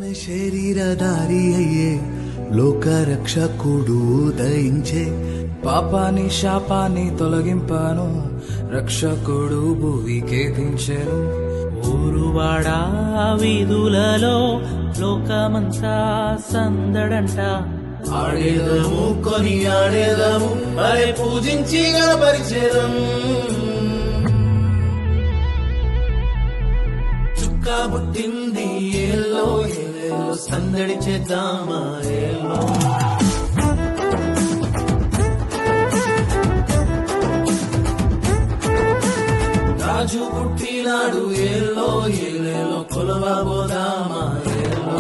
శరీరధారి అయ్యే లోక రక్షకుడు ఉదయించే పాపాని శాపాన్ని తొలగింపాను రక్షకుడు భూమికే దించెను ఊరువాడా వీధులలో లోకమంతా సందడంట ఆడేదము కొని ఆడేదము అరే పూజించి గణపరిచేదం చుక్క పుట్టింది ఏలో ఏలో సందడి చేద్దామా ఏలో రాజు పుట్టినాడు ఏలో ఏలేలో కొలవబోదామా ఏలో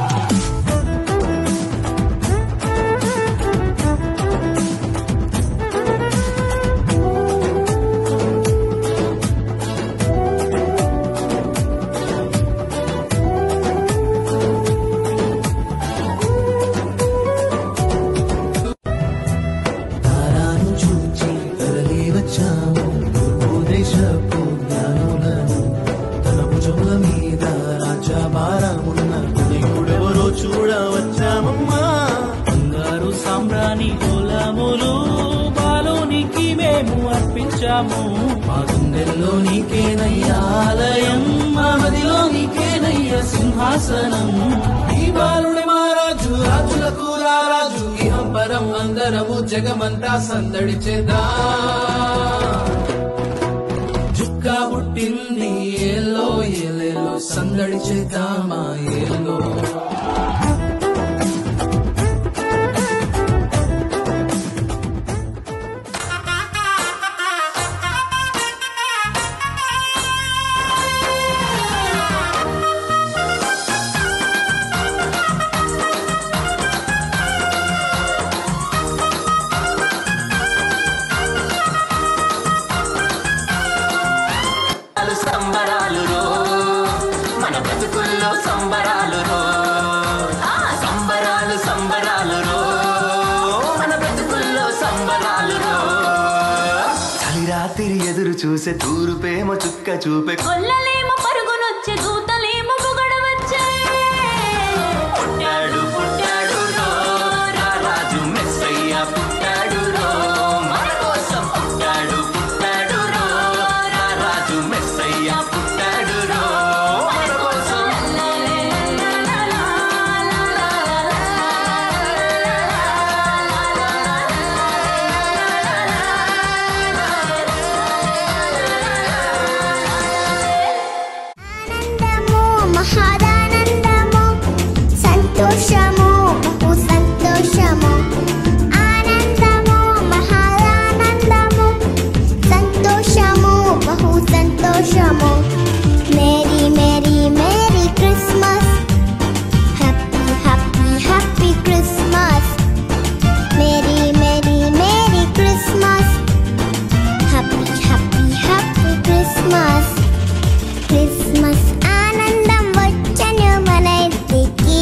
తారాను చూచి తరలి వచ్చాము దేశపు జ్ఞానులను తన భుజముల మీద రాజభారమున్న దేవుడెవరో చూడ వచ్చామమ్మా బంగారు సాంబ్రాణి కులములు బాలునికి మేము అర్పించాము మా గుండెల్లో నీకేనయ్యా ఆలయం మా మదిలో నీకేనయ్యా సింహాసనం ఈ బాలుడి మహారాజు రాజులకు రారాజు ఇహం పరం అందరము జగమంతా సందడి చేద్దా జుక్క పుట్టింది ఏలో ఏలేలో సందడి చేద్దామా ఏలో సంబరాలు రో మన బ్రతుకుల్లో సంబరాలు రో సంబరాలు సంబరాలు రో మన బ్రతుకుల్లో సంబరాలు రో చలి రాత్రి ఎదురు చూసే తూరు ప్రేమ చుక్క చూపే కొల్లలేమో పరుగునొచ్చే దూతలేమో పొగడవచ్చే పుట్టాడు పుట్టాడు రో రా రాజు మెస్సయ్య పుట్టాడు రో మన కోసం పుట్టాడు పుట్టాడు రో రా రాజు మెస్సయ్య పుట్టాడు రో మన కోసం ఆనందము మహాదానందము సంతోషము బహు సంతోషము ఆనందము మహాదానందము సంతోషము బహు సంతోషము merry merry merry Christmas happy happy happy Christmas merry merry merry Christmas happy happy happy Christmas Christmas ఆనందం వచ్చను మన ఇంటికి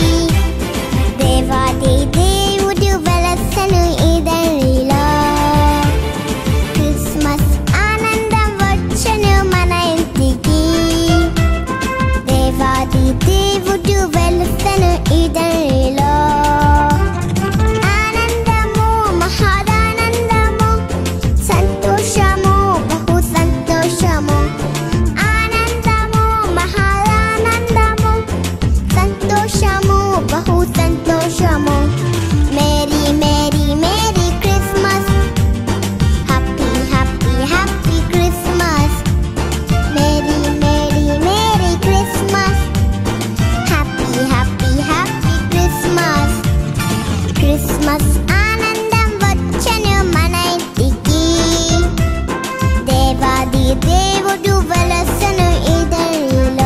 దేవాది దేవుడు వెలసను ఇదరిలో క్రిస్మస్ ఆనందం వచ్చను మన ఇంటికి దేవాది దేవుడు వెలసను ఇదరిలో ఆనందము మహాదానందము సంతోషము బహు సంతోషము ఆనందము మహాదానందము సంతోషము బహు సంతోషము merry merry merry Christmas happy happy happy Christmas merry merry merry Christmas happy happy happy Christmas Christmas ఆనందం వచ్చను మన ఇంటికి దేవాది దేవుడు వెలసను ఇదరిలో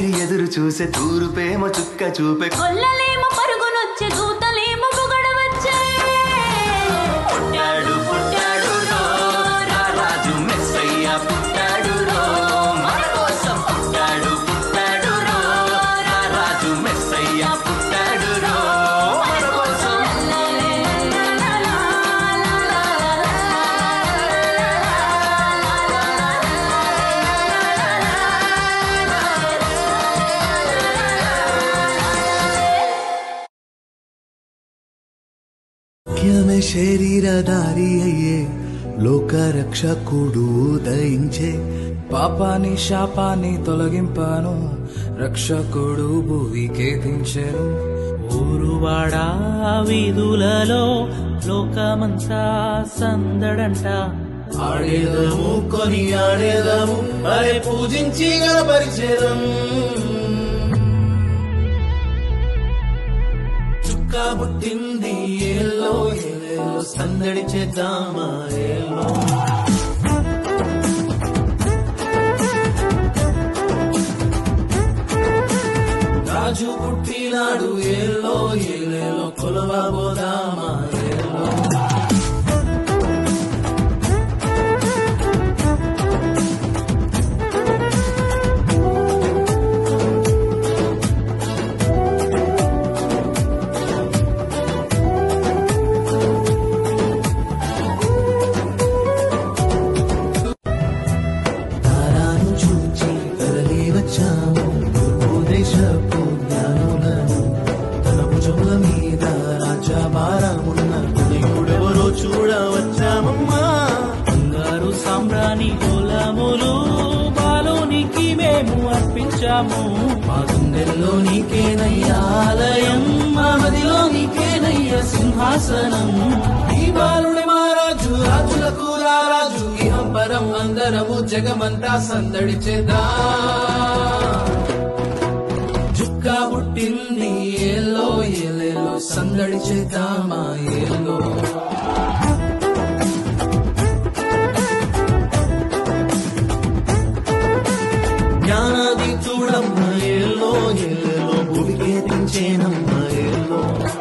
రాత్రి ఎదురు చూసే తూరుపేమో చుక్క చూపే గొల్లలేమో పరుగునొచ్చే దూతలేమో పొగడ వచ్చే పుట్టాడు పుట్టాడు రో రా రాజు మెస్సయ్య పుట్టాడు రో మన కోసం పుట్టాడు పుట్టాడు రో రా రాజు మెస్సయ్య పుట్టాడు రో మన కోసం ముఖ్యమే శరీరధారి అయ్యే లోక రక్షకుడు ఉదయించే పాపాని శాపాన్ని తొలగింపాను రక్షకుడు భూమికే దించెను ఊరువాడా వీధులలో లోకమంతా సందడంట ఆడేదము కొని ఆడేదము అరే పూజించి గణపరిచేదం చుక్క పుట్టింది ఏల్లో ఏలేలో సందడి చేద్దామా ఏల్లో రాజు పుట్టినాడు ఏల్లో ఏలేలో కొలవబోదామా ఏల్లో తారాను చూచి తరలి వచ్చాము దేశపు జ్ఞానులను తన భుజముల మీద రాజ్యభారమున్న దేవుడెవరో చూడ వచ్చామమ్మా బంగారు సాంబ్రాణి కులములు బాలోనికి మేము అర్పించాము మా గుండెల్లో నీకేనయ్యా ఆలయం మా మదిలో నీకేనయ్యా సింహాసనం ఈ బాలుడి మహారాజు రాజులకు రారాజు ఇహం పరం అందరము జగమంతా సందడి చేద్దా జుక్క పుట్టింది ఏలో ఏలేలో సందడి చేద్దామా ఏలో జ్ఞానాది చూడమ్మ ఏలో ఏలో భూమికే దించేనమ్మ ఏలో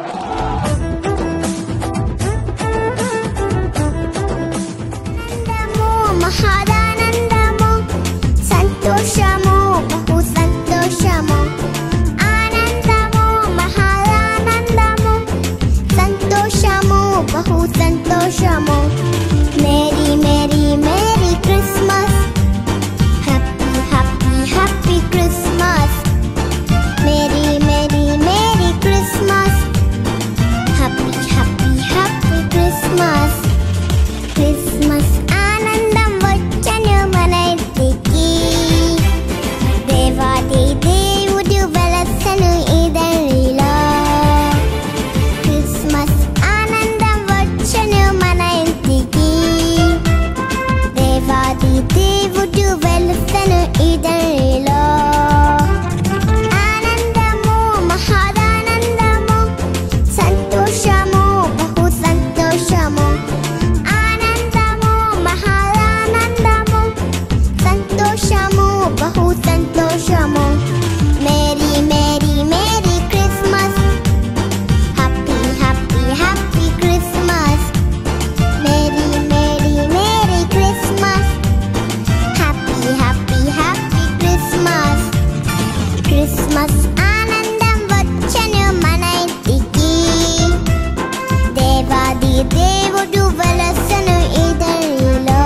ఆనందము మహాదానందము సంతోషము బహు సంతోషము ఆనందము మహాదానందము సంతోషము బహు సంతోషము merry merry merry Christmas happy happy happy Christmas merry merry merry Christmas happy happy happy Christmas Christmas ఆనందం వచ్చను మన ఇంటికి దేవాది దేవుడు వెలసను ఇదరిలో క్రిస్మస్ ఆనందం వచ్చను మన ఇంటికి దేవాది దేవుడు వెలసను ఇదరిలో ఆనందము మహాదానందము సంతోషము బహు సంతోషము ఆనందము మహాదానందము సంతోషము బహు సంతోషము merry merry merry Christmas happy happy happy Christmas merry merry merry Christmas happy happy happy Christmas Christmas ఆనందం వచ్చను మన ఇంటికి దేవాది దేవుడు వెలసను ఇదరిలో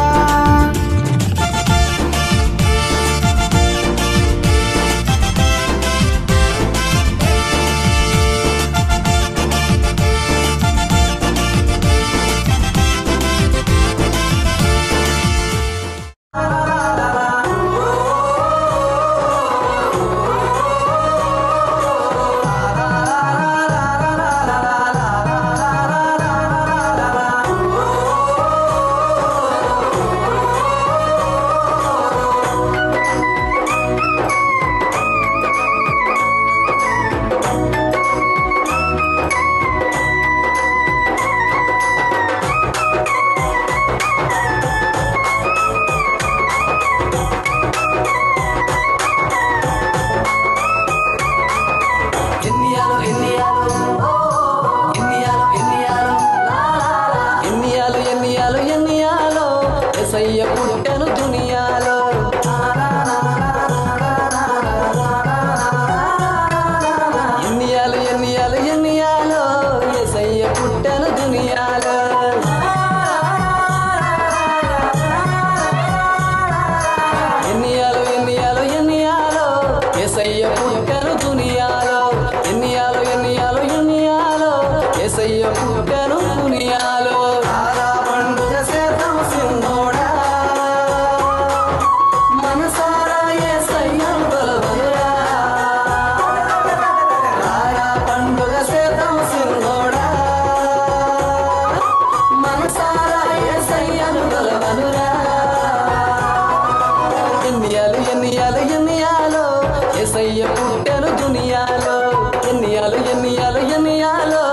ఎన్నియాలు ఎన్నియాలు ఎన్నియాలో